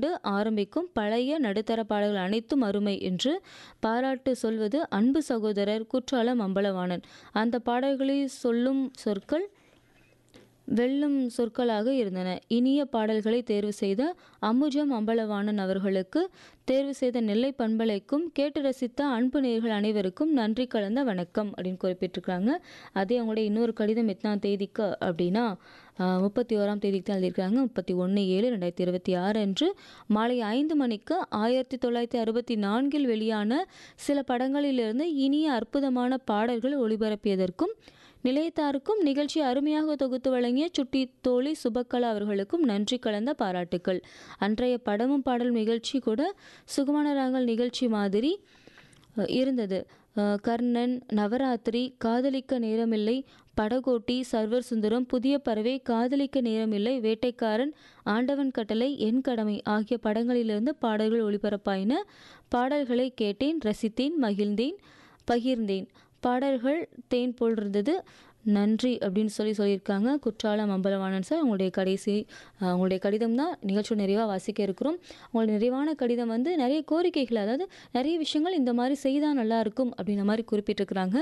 கொண்டு ஆரம்பிக்கும் பழைய நடுத்தர பாடல்கள் அனைத்தும் அருமை என்று பாராட்டு சொல்வது அன்பு சகோதரர் குற்றாலம் அம்பலவாணன் அந்த பாடல்களில் சொல்லும் சொற்கள் வெல்லும் சொற்களாக இருந்தன இனிய பாடல்களை தேர்வு செய்த அம்புஜம் அம்பலவாணன் அவர்களுக்கு தேர்வு செய்த நெல்லை பண்பலைக்கும் கேட்டு ரசித்த அன்பு நேர்கள் அனைவருக்கும் நன்றி கலந்த வணக்கம் அப்படின்னு குறிப்பிட்டிருக்காங்க அதே அவங்களுடைய இன்னொரு கடிதம் எத்தனாம் தேதிக்கு அப்படின்னா முப்பத்தி ஓராம் தேதிக்கு தான் எழுதியிருக்காங்க முப்பத்தி ஒன்று ஏழு ரெண்டாயிரத்தி இருபத்தி ஆறு அன்று மாலை ஐந்து மணிக்கு ஆயிரத்தி தொள்ளாயிரத்தி அறுபத்தி நான்கில் வெளியான சில படங்களிலிருந்து இனிய அற்புதமான பாடல்கள் ஒளிபரப்பியதற்கும் நிலையத்தாருக்கும் நிகழ்ச்சி அருமையாக தொகுத்து வழங்கிய சுட்டி தோழி சுபக்கலா அவர்களுக்கும் நன்றி கலந்த பாராட்டுக்கள் அன்றைய படமும் பாடல் நிகழ்ச்சி கூட சுகமான ராகங்கள் நிகழ்ச்சி மாதிரி அஹ், இருந்தது அஹ், கர்ணன் நவராத்திரி காதலிக்க நேரமில்லை படகோட்டி சர்வர் சுந்தரம் புதிய பறவை காதலிக்க நேரமில்லை வேட்டைக்காரன் ஆண்டவன் கட்டளை என் கடமை ஆகிய படங்களிலிருந்து பாடல்கள் ஒளிபரப்பாயின பாடல்களை கேட்டேன் ரசித்தேன் மகிழ்ந்தேன் பகிர்ந்தேன் பாடல்கள் தேன் போல் இருந்தது நன்றி அப்படின்னு சொல்லி சொல்லியிருக்காங்க குற்றாலம் அம்பலவாணன் சார் உங்களுடைய கடைசி அஹ், உங்களுடைய கடிதம் தான் நிகழ்ச்சி நிறைவாக வாசிக்க இருக்கிறோம் உங்களுடைய நிறைவான கடிதம் வந்து நிறைய கோரிக்கைகள் அதாவது நிறைய விஷயங்கள் இந்த மாதிரி செய்தால் நல்லா இருக்கும் அப்படின்ற மாதிரி குறிப்பிட்டிருக்கிறாங்க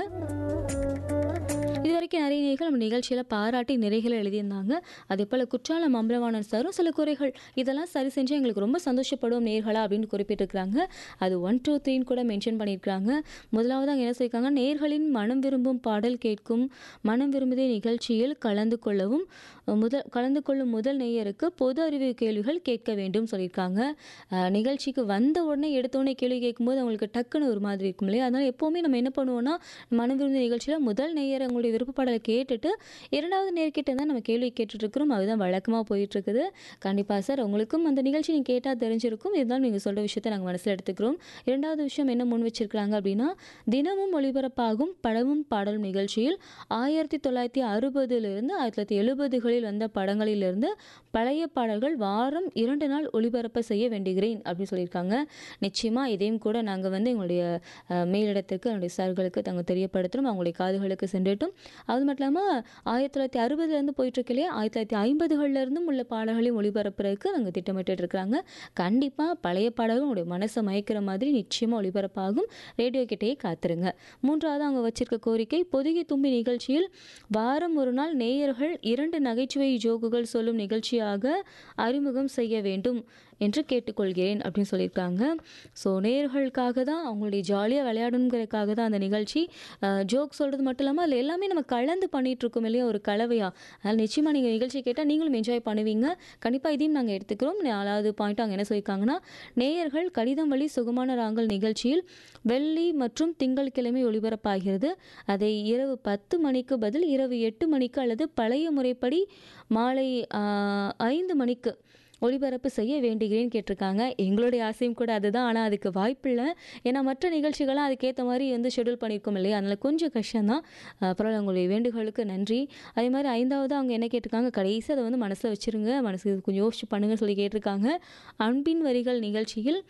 இது வரைக்கும் நிறைய நேர்கள் நம்ம நிகழ்ச்சியில் பாராட்டி நிறைகளை எழுதியிருந்தாங்க அதே போல் குற்றாலம் அம்பலவாணன் சாரும் சில குறைகள் இதெல்லாம் சரி செஞ்சு எங்களுக்கு ரொம்ப சந்தோஷப்படுவோம் நேர்களா அப்படின்னு குறிப்பிட்டிருக்கிறாங்க அது ஒன் டூ த்ரீன்னு கூட மென்ஷன் பண்ணியிருக்கிறாங்க முதலாவது அங்கே என்ன சொல்லியிருக்காங்க நேர்களின் மனம் விரும்பும் பாடல் கேட்கும் மனம் விரும்புதே நிகழ்ச்சியில் கலந்து கொள்ளவும் முதல் கலந்து கொள்ளும் முதல் நேயருக்கு பொது அறிவு கேள்விகள் கேட்க வேண்டும் சொல்லியிருக்காங்க அஹ், நிகழ்ச்சிக்கு வந்த உடனே எடுத்த உடனே கேள்வி கேட்கும்போது அவங்களுக்கு டக்குன்னு ஒரு மாதிரி இருக்கும் இல்லையா அதனால் எப்போவுமே நம்ம என்ன பண்ணுவோம்னா மனம் விருந்த நிகழ்ச்சியில் முதல் நேயர் அவங்களுடைய விருப்ப பாடலை கேட்டுட்டு இரண்டாவது நேர்கிட்ட தான் நம்ம கேள்வி கேட்டுட்டு இருக்கிறோம் அதுதான் வழக்கமாக போயிட்டு இருக்குது கண்டிப்பாக சார் உங்களுக்கும் அந்த நிகழ்ச்சி நீங்கள் கேட்டால் தெரிஞ்சிருக்கும் இருந்தாலும் நீங்கள் சொல்கிற விஷயத்தை நாங்கள் மனசில் எடுத்துக்கிறோம் இரண்டாவது விஷயம் என்ன முன் வச்சிருக்கிறாங்க அப்படின்னா தினமும் ஒளிபரப்பாகும் படமும் பாடலும் நிகழ்ச்சியில் ஆயிரத்தி தொள்ளாயிரத்தி அறுபதுலேருந்து ஆயிரத்தி தொள்ளாயிரத்தி எழுபதுகளில் வந்த படங்களிலிருந்து பழைய பாடல்கள் வாரம் இரண்டு நாள் ஒளிபரப்ப செய்ய வேண்டுகிறேன் அப்படின்னு சொல்லியிருக்காங்க நிச்சயமாக இதையும் கூட நாங்கள் வந்து எங்களுடைய அஹ், மேலிடத்திற்கு என்னுடைய சார்களுக்கு நாங்கள் தெரியப்படுத்துகிறோம் அவங்களுடைய காதுகளுக்கு சென்றுட்டும் அது மட்டும் இல்லாமல் ஆயிரத்தி தொள்ளாயிரத்தி அறுபதுலேருந்து போயிட்டுருக்கு இல்லையா ஆயிரத்தி தொள்ளாயிரத்தி ஐம்பதுகள்லேருந்தும் உள்ள பாடல்களையும் ஒளிபரப்புறதுக்கு நாங்கள் திட்டமிட்டு இருக்கிறாங்க கண்டிப்பாக பழைய பாடல்கள் உங்களுடைய மனசை மயக்கிற மாதிரி நிச்சயமாக ஒளிபரப்பாகும் ரேடியோ கிட்டேயே காத்துருங்க மூன்றாவது அவங்க வச்சிருக்க கோரிக்கை பொதுகை தும்பி நிகழ்ச்சியில் வாரம் ஒரு நாள் நேயர்கள் இரண்டு நகைச்சுவை ஜோக்குகள் சொல்லும் நிகழ்ச்சியாக அறிமுகம் செய்ய வேண்டும் என்று கேட்டுக்கொள்கிறேன் அப்படின்னு சொல்லியிருக்காங்க ஸோ நேயர்களுக்காக தான் அவங்களுடைய ஜாலியாக விளையாடணுங்கிறதுக்காக தான் அந்த நிகழ்ச்சி ஜோக் சொல்கிறது மட்டும் இல்லாமல் அதில் எல்லாமே நம்ம கலந்து பண்ணிட்டு இருக்கோம் இல்லையா ஒரு கலவையாக அதனால் நிச்சயமாக நீங்கள் நிகழ்ச்சி கேட்டால் நீங்களும் என்ஜாய் பண்ணுவீங்க கண்டிப்பாக இதையும் நாங்கள் எடுத்துக்கிறோம் நாலாவது பாயிண்ட் அவங்க என்ன சொல்லியிருக்காங்கன்னா நேயர்கள் கடிதம் வழி சுகமான ராங்கல் நிகழ்ச்சியில் வெள்ளி மற்றும் திங்கட்கிழமை ஒளிபரப்பாகிறது அதை இரவு பத்து மணிக்கு பதில் இரவு எட்டு மணிக்கு அல்லது பழைய முறைப்படி மாலை ஆஹ், ஐந்து மணிக்கு ஒளிபரப்பு செய்ய வேண்டுகிறேன்னு கேட்டிருக்காங்க எங்களுடைய ஆசையும் கூட அதுதான் ஆனால் அதுக்கு வாய்ப்பில்லை ஏன்னா மற்ற நிகழ்ச்சிகள்லாம் அதுக்கேற்ற மாதிரி வந்து ஷெடியூல் பண்ணியிருக்கோம் இல்லையா அதனால் கொஞ்சம் கஷ்டம்தான் அஹ் பரவாயில்ல உங்களுடைய வேண்டுகோளுக்கு நன்றி அதே மாதிரி ஐந்தாவது அவங்க என்ன கேட்டிருக்காங்க கடைசி அதை வந்து மனசில் வச்சுருங்க மனசுக்கு கொஞ்சம் யோசிச்சு பண்ணுங்கன்னு சொல்லி கேட்டிருக்காங்க அன்பின் வரிகள் நிகழ்ச்சியில்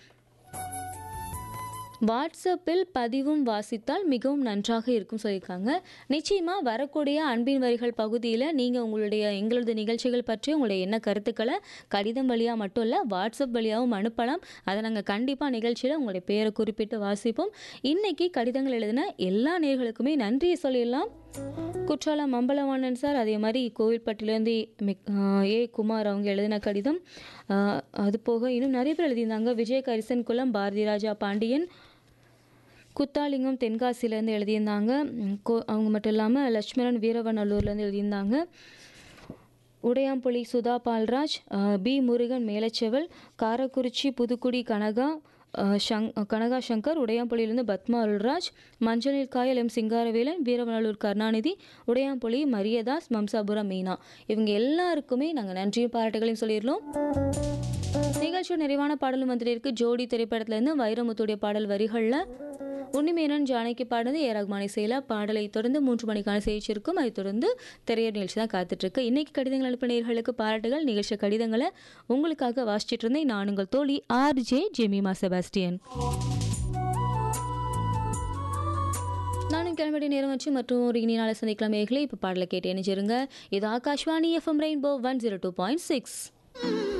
வாட்ஸ்அப்பில் பதிவும் வாசித்தால் மிகவும் நன்றாக இருக்கும் சொல்லியிருக்காங்க நிச்சயமாக வரக்கூடிய அன்பின் வரிகள் பகுதியில் நீங்கள் உங்களுடைய எங்களது நிகழ்ச்சிகள் பற்றி உங்களுடைய என்ன கருத்துக்களை கடிதம் வழியாக மட்டும் இல்லை வாட்ஸ்அப் வழியாகவும் அனுப்பலாம் அதை நாங்கள் கண்டிப்பாக நிகழ்ச்சியில் உங்களுடைய பேரை குறிப்பிட்டு வாசிப்போம் இன்னைக்கு கடிதங்கள் எழுதின எல்லா நேர்களுக்குமே நன்றியை சொல்லிடலாம் குற்றாலம் அம்பலவாணன் சார் அதே மாதிரி கோவில்பட்டிலேருந்து மிக்- ஆஹ் ஏ குமார் அவங்க எழுதின கடிதம் ஆஹ் அது போக இன்னும் நிறைய பேர் எழுதியிருந்தாங்க விஜய கரிசன் குலம் பாரதி ராஜா பாண்டியன் குத்தாலிங்கம் தென்காசியிலேருந்து எழுதியிருந்தாங்க ம், கோ- அவங்க மட்டும் இல்லாமல் லட்சுமணன் வீரவநல்லூர்லேருந்து எழுதியிருந்தாங்க உடையாம்புலி சுதா பால்ராஜ் அஹ், பி முருகன் மேலச்செவல் காரக்குறிச்சி புதுக்குடி கனகா அஹ், ஷங் கனகா சங்கர் உடையாம்புலியிலிருந்து பத்மா அருள்ராஜ் மஞ்சளில் காயல் எம் சிங்காரவேலன் வீரவநல்லூர் கருணாநிதி உடையாம்புலி மரியதாஸ் மம்சாபுரம் மீனா இவங்க எல்லாருக்குமே நாங்கள் நன்றியும் பாராட்டுகளையும் சொல்லிடலாம் நிகழ்ச்சியோட நிறைவான பாடலும் வந்துட்டு இருக்கு ஜோடி திரைப்படத்திலேருந்து வைரமுத்துடைய பாடல் வரிகளில் உன்னிமேனன் ஜானகி பாடுறது ஏ ரகுமானி செய்யல பாடலை தொடர்ந்து மூன்று மணிக்கான செய்திருக்கும் அதை தொடர்ந்து திரையர் நிகழ்ச்சி தான் காத்துட்ருக்கு இன்னைக்கு கடிதங்கள் அனுப்பினர்களுக்கு பாராட்டுகள் நிகழ்ச்சி கடிதங்களை உங்களுக்காக வாசிச்சிட்டு இருந்தேன் நான் உங்கள் தோழி ஆர் ஜே ஜெமிமா செபாஸ்டியன் நானும் கிளம்பிய நேரம் வச்சு மற்றும் ஒரு இனி நாளை சந்திக்கலாம் நேயர்களே இப்போ பாடலை கேட்டு இணைஞ்சிருங்க இது Akashvani FM rainbow one zero two point six